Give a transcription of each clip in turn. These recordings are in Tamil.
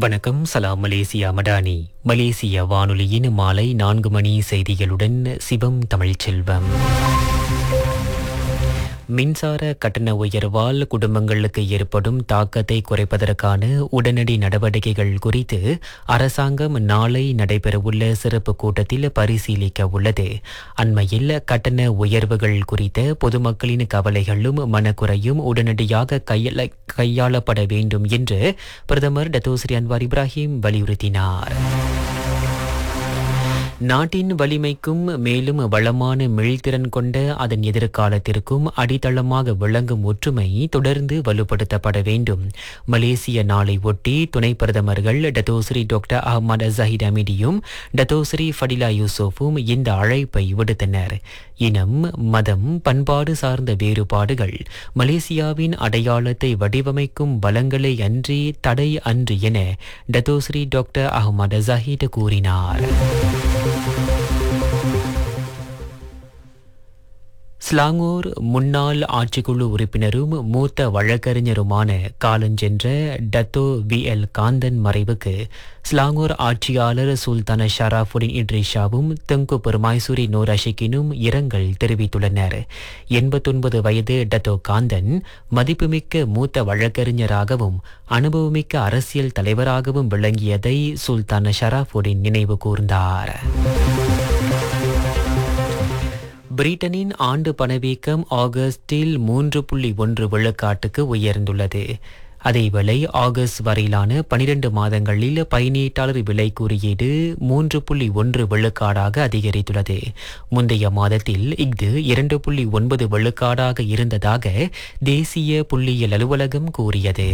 வணக்கம் சலாம் மலேசியா மடானி மலேசிய வானொலியின் மாலை நான்கு மணி செய்திகளுடன் சிவம் தமிழ்ச்செல்வம் மின்சார கட்டண உயர்வால் குடும்பங்களுக்கு ஏற்படும் தாக்கத்தை குறைப்பதற்கான உடனடி நடவடிக்கைகள் குறித்து அரசாங்கம் நாளை நடைபெறவுள்ள சிறப்பு கூட்டத்தில் பரிசீலிக்க உள்ளது அண்மையில் கட்டண உயர்வுகள் குறித்த பொதுமக்களின் கவலைகளும் மனக்குறையும் உடனடியாக கையாள கையாளப்பட வேண்டும் என்று பிரதமர் டத்தோஸ்ரீ அன்வார் இப்ராஹிம் வலியுறுத்தினார் நாட்டின் வலிமைக்கும் மேலும் வளமான மீள்திறன் கொண்ட அதன் எதிர்காலத்திற்கும் அடித்தளமாக விளங்கும் ஒற்றுமை தொடர்ந்து வலுப்படுத்தப்பட வேண்டும் மலேசிய நாளை ஒட்டி துணை பிரதமர்கள் டத்தோஸ்ரீ டாக்டர் அஹமது ஜஹித் அமிடியும் டத்தோஸ்ரீ ஃபடிலா யூசுஃபும் இந்த அழைப்பை விடுத்தனர் இனம் மதம் பண்பாடு சார்ந்த வேறுபாடுகள் மலேசியாவின் அடையாளத்தை வடிவமைக்கும் பலங்களை அன்றி தடை அன்று என டத்தோஸ்ரீ டாக்டர் அஹமது ஜஹீத் கூறினார் ஸ்லாங்கூர் முன்னாள் ஆட்சிக்குழு உறுப்பினரும் மூத்த வழக்கறிஞருமான காலஞ்சென்ற டத்தோ வி எல் காந்தன் மறைவுக்கு ஸ்லாங்கூர் ஆட்சியாளர் சுல்தான ஷராஃபுடின் இட்ரிஷாவும் தெங்கு பெருமாய்சூரி நூரஷிக்கினும் இரங்கல் தெரிவித்துள்ளனர் எண்பத்தொன்பது வயது டத்தோ காந்தன் மதிப்புமிக்க மூத்த வழக்கறிஞராகவும் அனுபவமிக்க அரசியல் தலைவராகவும் விளங்கியதை சுல்தான ஷராஃபுடின் நினைவு கூர்ந்தார் பிரிட்டனின் ஆண்டு பணவீக்கம் ஆகஸ்டில் மூன்று புள்ளி ஒன்று விழுக்காட்டுக்கு உயர்ந்துள்ளது அதேவேளை ஆகஸ்ட் வரையிலான பனிரெண்டு மாதங்களில் பயனீட்டாளர் விலை குறியீடு மூன்று புள்ளி ஒன்று விழுக்காடாக அதிகரித்துள்ளது முந்தைய மாதத்தில் இஃது இரண்டு புள்ளி ஒன்பது விழுக்காடாக இருந்ததாக தேசிய புள்ளியியல் அலுவலகம் கூறியது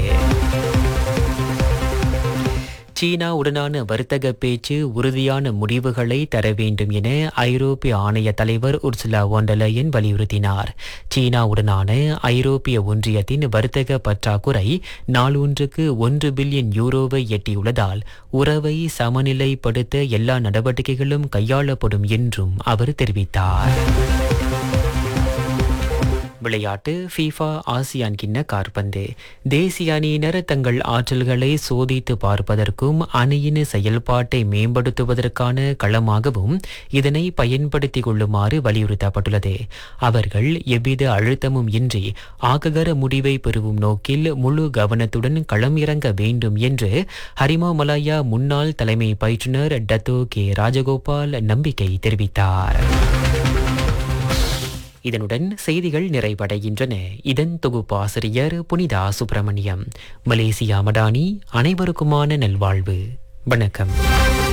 சீனாவுடனான வர்த்தக பேச்சு உறுதியான முடிவுகளை தர வேண்டும் என ஐரோப்பிய ஆணைய தலைவர் உர்சுலா வாண்டலயன் வலியுறுத்தினார் சீனாவுடனான ஐரோப்பிய ஒன்றியத்தின் வர்த்தக பற்றாக்குறை நாளொன்றுக்கு ஒன்று பில்லியன் யூரோவை எட்டியுள்ளதால் உறவை சமநிலைப்படுத்த எல்லா நடவடிக்கைகளும் கையாளப்படும் என்றும் அவர் தெரிவித்தார் விளையாட்டு ஃபீஃபா ஆசியான் கிண்ண கார்பந்து தேசிய அணியினர் தங்கள் ஆற்றல்களை சோதித்து பார்ப்பதற்கும் அணியின் செயல்பாட்டை மேம்படுத்துவதற்கான களமாகவும் இதனை பயன்படுத்திக் கொள்ளுமாறு வலியுறுத்தப்பட்டுள்ளது அவர்கள் எவ்வித அழுத்தமும் இன்றி ஆக்ககர முடிவை பெறும் நோக்கில் முழு கவனத்துடன் களம் இறங்க வேண்டும் என்று ஹரிமா மலாயா முன்னாள் தலைமை பயிற்றுனர் டத்தோ கே ராஜகோபால் நம்பிக்கை தெரிவித்தார் இதனுடன் செய்திகள் நிறைவடைகின்றன இதன் தொகுப்பாசிரியர் புனிதா சுப்பிரமணியம் மலேசியா மடானி அனைவருக்குமான நல்வாழ்வு வணக்கம்